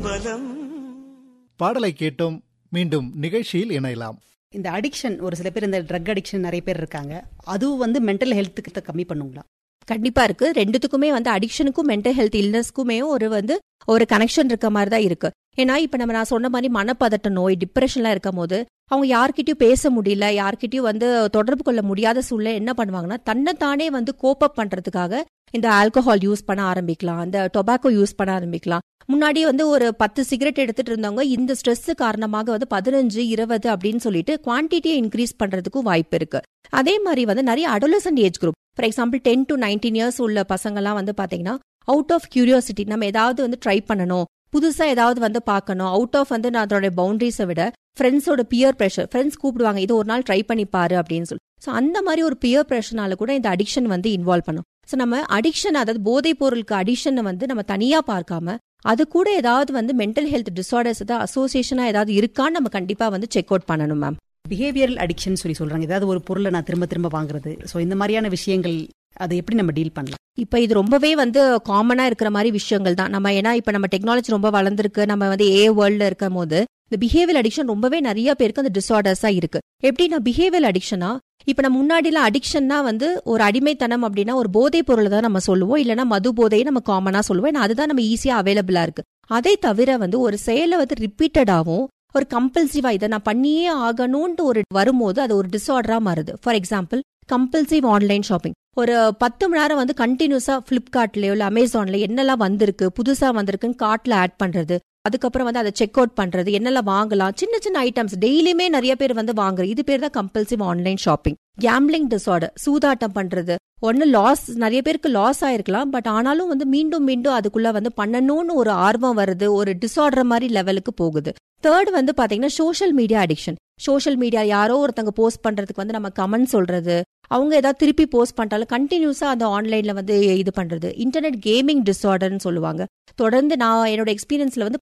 ஊர்வலம் பாடலை கேட்டோம் மீண்டும் நிகழ்ச்சியில் இணையலாம் இந்த அடிக்ஷன் ஒரு சில பேர் இந்த ட்ரக் அடிக்ஷன் நிறைய பேர் இருக்காங்க அதுவும் வந்து மென்டல் ஹெல்த்துக்கு கம்மி பண்ணுங்களா கண்டிப்பா இருக்கு ரெண்டுத்துக்குமே வந்து அடிக்ஷனுக்கும் மென்டல் ஹெல்த் இல்னஸ்க்குமே ஒரு வந்து ஒரு கனெக்ஷன் இருக்க மாதிரி தான் இருக்கு ஏன்னா இப்ப நம்ம நான் சொன்ன மாதிரி மனப்பதட்ட நோய் டிப்ரெஷன்லாம் இருக்கும் போது அவங்க யார்கிட்டயும் பேச முடியல யார்கிட்டயும் வந்து தொடர்பு கொள்ள முடியாத சூழ்நிலை என்ன பண்ணுவாங்கன்னா தன்னைத்தானே வந்து கோப் அப் பண்றதுக்காக இந்த ஆல்கஹால் யூஸ் பண்ண ஆரம்பிக்கலாம் இந்த டொபாக்கோ யூஸ் பண்ண ஆரம்பிக்கலாம் முன்னாடி வந்து ஒரு பத்து சிகரெட் எடுத்துட்டு இருந்தவங்க இந்த ஸ்ட்ரெஸ் காரணமாக வந்து பதினஞ்சு இருபது அப்படின்னு சொல்லிட்டு குவான்டிட்டியை இன்க்ரீஸ் பண்றதுக்கும் வாய்ப்பு இருக்கு அதே மாதிரி வந்து நிறைய adolescent age group for example ten to nineteen years உள்ள பசங்கலாம் வந்து பாத்தீங்கன்னா அவுட் ஆஃப் கியூரியாசிட்டி நம்ம ஏதாவது வந்து ட்ரை பண்ணணும் புதுசா ஏதாவது வந்து பார்க்கணும் அவுட் ஆஃப் வந்து நான் அதோட பவுண்டரிஸை விட ஃப்ரெண்ட்ஸோட பியர் ப்ரெஷர் ஃப்ரெண்ட்ஸ் கூப்பிடுவாங்க இது ஒரு நாள் ட்ரை பண்ணி பாரு அப்படின்னு சொல்லி ஸோ அந்த மாதிரி ஒரு பியர் ப்ரெஷர்னால கூட இந்த அடிக்ஷன் வந்து இன்வால்வ் பண்ணும் ஸோ நம்ம அடிக்ஷன் அதாவது போதைப் பொருளுக்கு அடிக்ஷனை வந்து நம்ம தனியா பார்க்காம அது கூட ஏதாவது வந்து மென்டல் ஹெல்த் டிசார்டர்ஸ் ஏதாவது அசோசியேஷனா ஏதாவது இருக்கான்னு நம்ம கண்டிப்பா வந்து செக் அவுட் பண்ணணும் மேம் பிஹேவியரல் அடிக்ஷன் சொல்லி சொல்றாங்க ஏதாவது ஒரு பொருளை நான் திரும்ப திரும்ப வாங்குறது ஸோ இந்த மாதிரியான விஷயங்கள் அதை எப்படி நம்ம டீல் பண்ணலாம் இப்ப இது ரொம்பவே வந்து காமனா இருக்கிற மாதிரி விஷயங்கள் தான் நம்ம ஏன்னா இப்ப நம்ம டெக்னாலஜி ரொம்ப வளர்ந்துருக்கு நம்ம வந்து ஏ வேர்ல்ட்ல இருக்கும் போது இந்த பிஹேவியல் அடிக்ஷன் ரொம்பவே நிறைய பேருக்கு அந்த டிசார்டர்ஸா இருக்கு எப்படின்னா பிஹேவியல் அடிக்ஷனா இப்ப நம்ம முன்னாடிலாம் அடிக்ஷன்னா வந்து ஒரு அடிமைத்தனம் அப்படின்னா ஒரு போதைப் பொருளை தான் நம்ம சொல்லுவோம் இல்லைன்னா மது போதையை நம்ம காமனா சொல்லுவோம் ஏன்னா அதுதான் நம்ம ஈஸியா அவைலபிளா இருக்கு அதை தவிர வந்து ஒரு செயலை வந்து ரிப்பீட்டடாவும் ஒரு கம்பல்சிவா இதை நான் பண்ணியே ஆகணும்னு ஒரு வரும்போது அது ஒரு டிசார்டரா மாறுது for example compulsive online shopping ஒரு பத்து மணி நேரம் வந்து கண்டினியூஸா பிளிப்கார்ட்லயோ இல்ல அமேசான்ல என்னெல்லாம் வந்திருக்கு புதுசா வந்திருக்குன்னு கார்ட்ல ஆட் பண்றது அதுக்கப்புறம் வந்து அதை செக் அவுட் பண்றது என்னெல்லாம் வாங்கலாம் சின்ன சின்ன ஐட்டம்ஸ் டெய்லியுமே நிறைய பேர் வந்து வாங்குறது இது பேர் தான் compulsive online shopping gambling disorder சூதாட்டம் பண்றது ஒன்னு லாஸ் நிறைய பேருக்கு லாஸ் ஆயிருக்கலாம் பட் ஆனாலும் வந்து மீண்டும் மீண்டும் அதுக்குள்ள வந்து பண்ணணும்னு ஒரு ஆர்வம் வருது ஒரு டிசார்டர் மாதிரி லெவலுக்கு போகுது தேர்ட் வந்து பாத்தீங்கன்னா social media addiction social media யாரோ ஒருத்தங்க போஸ்ட் பண்றதுக்கு வந்து நம்ம கமெண்ட் சொல்றது அவங்க ஏதாவது திருப்பி போஸ்ட் பண்ணிட்டாலும் கண்டினியூஸா அந்த ஆன்லைன்ல வந்து இது பண்றது இன்டர்நெட் கேமிங் டிசார்டர்னு சொல்லுவாங்க தொடர்ந்து நான் என்னோட எக்ஸ்பீரியன்ஸ்ல வந்து